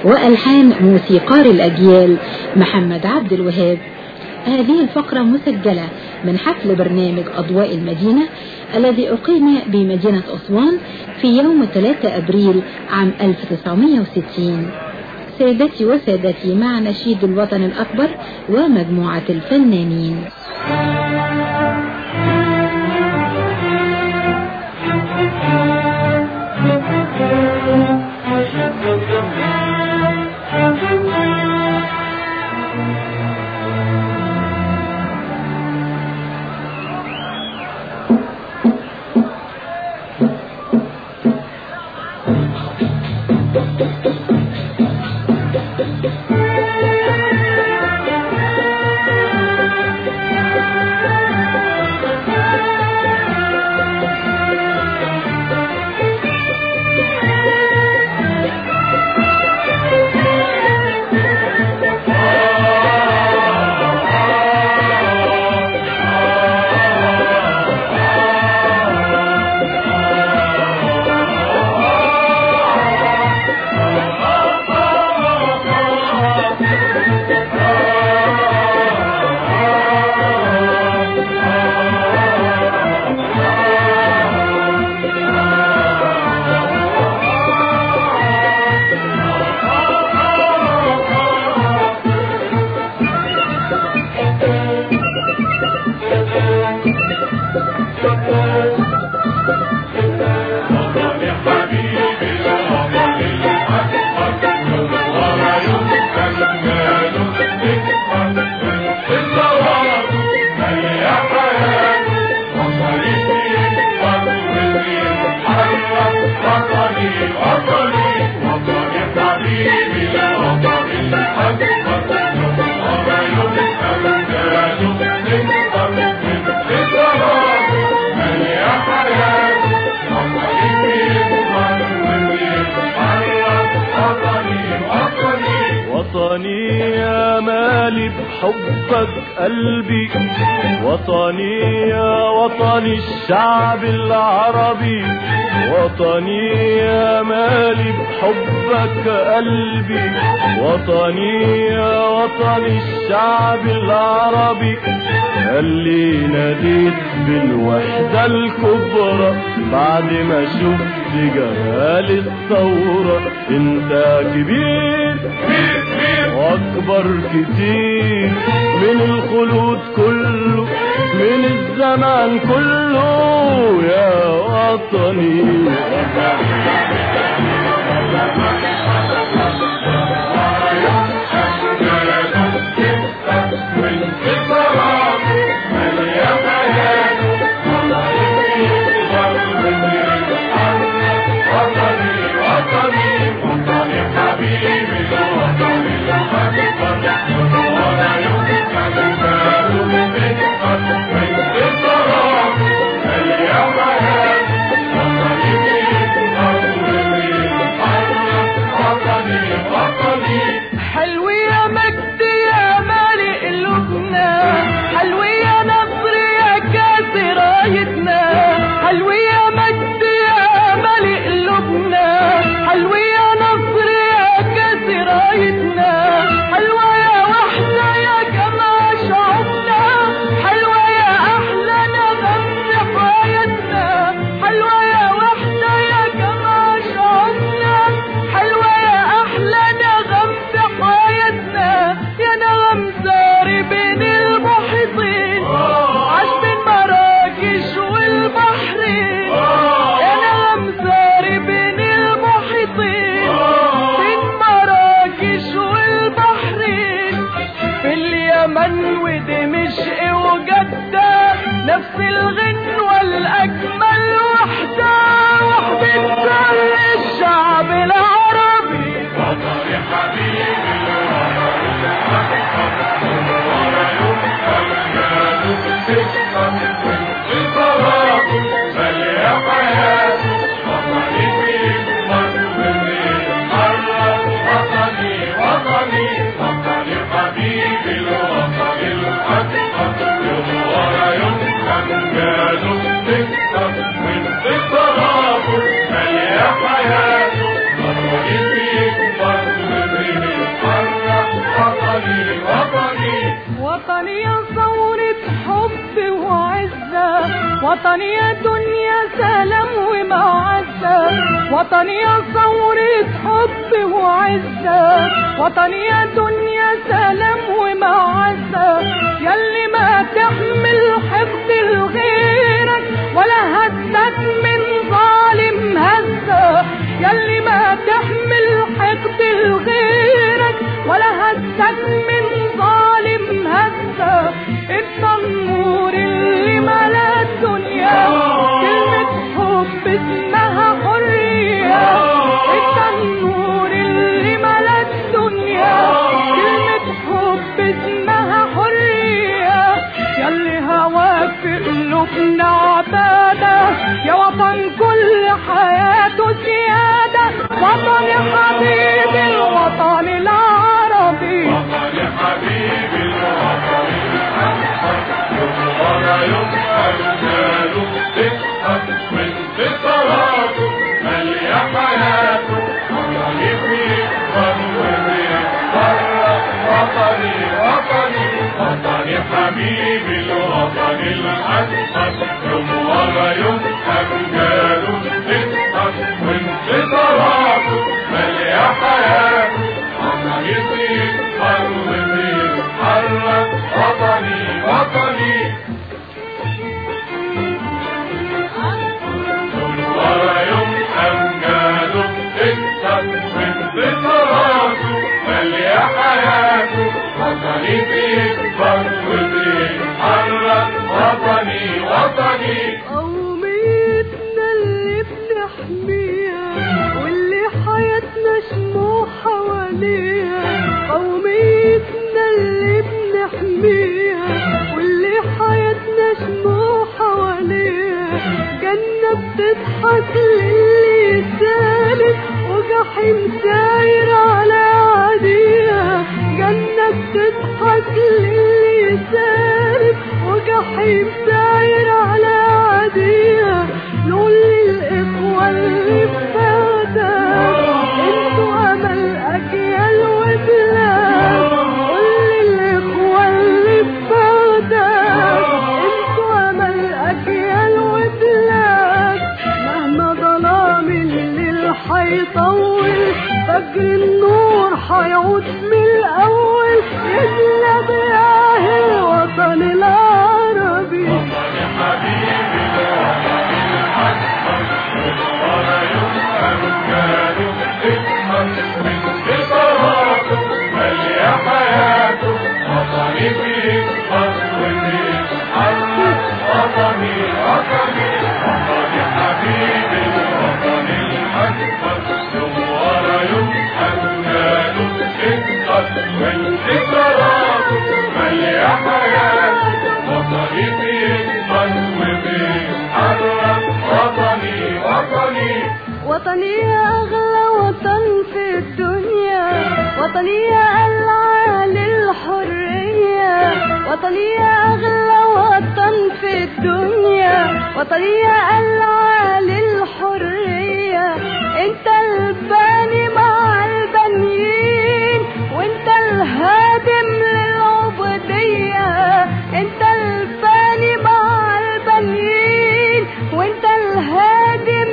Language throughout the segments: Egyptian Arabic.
وألحان موسيقار الأجيال محمد عبد الوهاب هذه الفقرة مسجلة من حفل برنامج أضواء المدينة الذي أقيم بمدينة أسوان في يوم 3 أبريل عام 1960 سيدتي وسادتي مع نشيد الوطن الأكبر ومجموعة الفنانين وطني يا مالي بحبك قلبي وطني يا وطني الشعب العربي وطني يا مالي بحبك قلبي وطني يا وطني الشعب العربي اللي ناديت بالوحدة الكبرى بعد ما شفت جمال الثورة انت كبير واكبر كتير من الخلود كله من الزمان كله يا وطني بيتحرك وطني وطني وطني يا ثورة حب وعزة وطني يا دنيا سلام ومعزة وطني يا ثورة حب وعزة وطني يا دنيا سلام ومعزة يلي ما تحمل حقد لغيرك ولا هزك من ظالم هزة يلي ما تحمل حقد لغيرك ولا هزك من ظالم هزة انت النور اللي ملا الدنيا كلمة حب اسمها حرية انت النور اللي ملا الدنيا كلمة حب اسمها حرية يلي هواك في قلوبنا عبادة يا وطن كل حياته سيادة وطن حبيبي الوطن العربي وطني حبيبي الوطن الأحمر ورا يوم أجداده تضحك وانتصاراته مالية حياته وطني بيكبر وبيتفرق وطني وطني وطني حبيبي الوطن الأحمر يوم ورا يوم أجداده تضحك وانتصاراته مالية حياته وطني بيكبر وبيتحرك وطني وطني ورا يوم أمجاده تكسب وانتصاراته مالية حياته وطني بيكبر وبيتحرك وطني وطني قوميتنا اللي بنحميها واللي حياتنا شموع حواليها قوميتنا اللي بنحميها واللي حياتنا شموع حواليها جنة بتضحك للي سالك وجحيم ساير على عاديها جنة بتضحك للي سالك وجحيم ساير على عاديها نقول للإخوة اللي فاتك انتوا أمل أجيال وبلاد قول للإخوة اللي فاتك انتوا أمل أجيال وبلاد مهما ظلام الليل حيطول فجر النور حيعود من الأول يجلب ياه الوطن العربي وطني حبيبي الوطن الأكبر ورا يوم أمجاده تضحك وانتصاراته مالية حياته وطني بيكبر وبيتحرك وطني وطني وطني حبيبي الوطن الأكبر يوم ورا يوم أمجاده تضحك وانتصاراته مالية حياته وطني بيكبر وبيتحرك وطني وطني وطني يا أغلى وطن في الدنيا وطني يا ألعى للحرية وطني يا أغلى وطن في الدنيا وطني يا ألعى للحرية انت الباني مع البنيين وانت الهادم للعبودية انت الباني مع البنيين وانت الهادم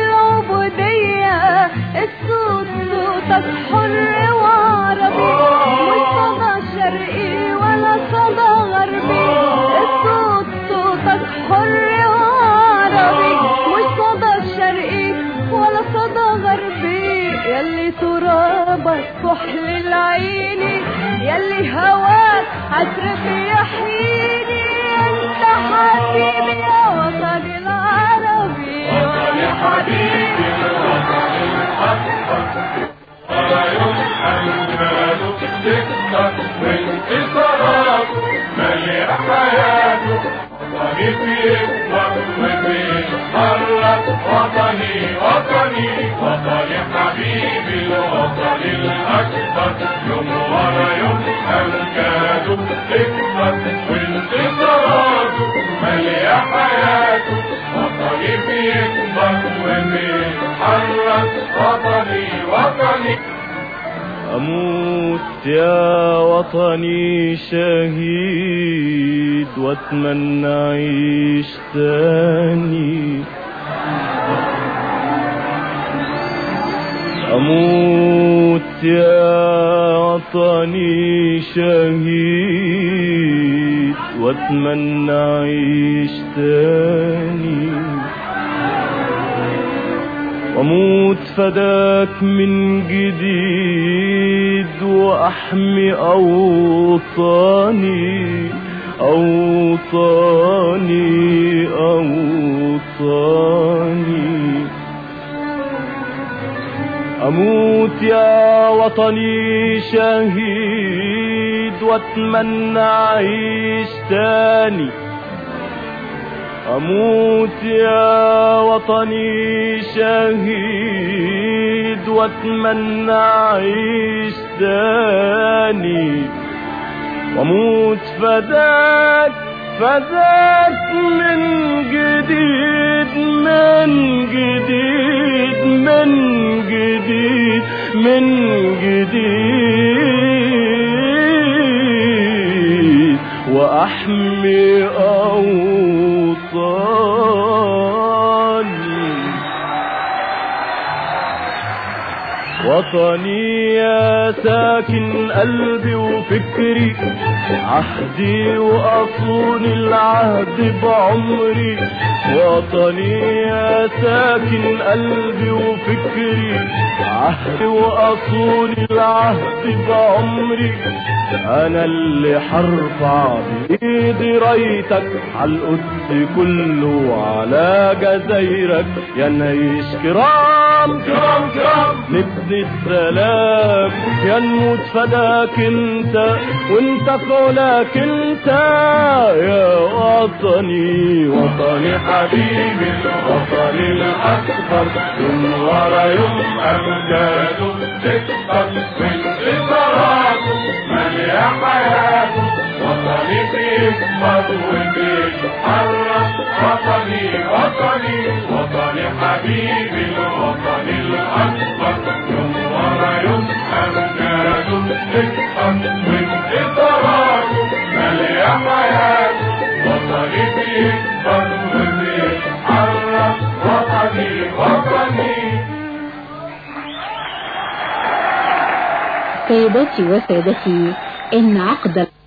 للعبودية الصوت صوتك حر وعربي مش صدى شرقي ولا صدى غربي الصوت صوتك حر وعربي مش صدى شرقي ولا صدى غربي يلي ترابك كحل العيني يلي هواك عطرك يحييني انت حبيبي يا وطني العربي وطني حبيبي الوطن الأكبر ولا يوم أمجاده تكسر وانتصاراته مالي حياته وطني بيكبر وبيتحرك وطني وطني وطني حبيبي الوطن الأكبر يوم ورا يوم أمجاده تكسر وانتصاراته مالي حياته وطني بيكبر وبيتحرك وطني وطني أموت يا وطني شهيد واتمنى أعيش تاني أموت يا وطني شهيد واتمنى أعيش تاني واموت فداك من جديد واحمي اوطاني اوطاني اوطاني اموت يا وطني شهيد واتمنى اعيش تاني أموت يا وطني شهيد واتمنى أعيش تاني واموت فداك فداك من جديد من جديد من جديد من جديد وأحمي أوطاني وطني يا ساكن قلبي وفكري عهدي وأصون العهد بعمري وطني يا ساكن قلبي وفكري عهدي وأصون العهد بعمري أنا اللي حرفع بإيدي رايتك عالقدس كله وعلى جزايرك يا نعيش كرام كرام كرام نبني السلام يا نموت فداك انت وانت فولاك انت يا وطني وطني حبيبي الوطن الأكبر يوم ورا يوم أمجاده تكبر من إصراته مليا حياته وطني بيكبر وبيتحرك وطني وطني وطني حبيبي الوطن الأكبر يوم ورا يوم أمجاده تكبر من إصراته مليا حياته وطني بيكبر وبيتحرك وطني وطني سيداتي وسادتي إن عقد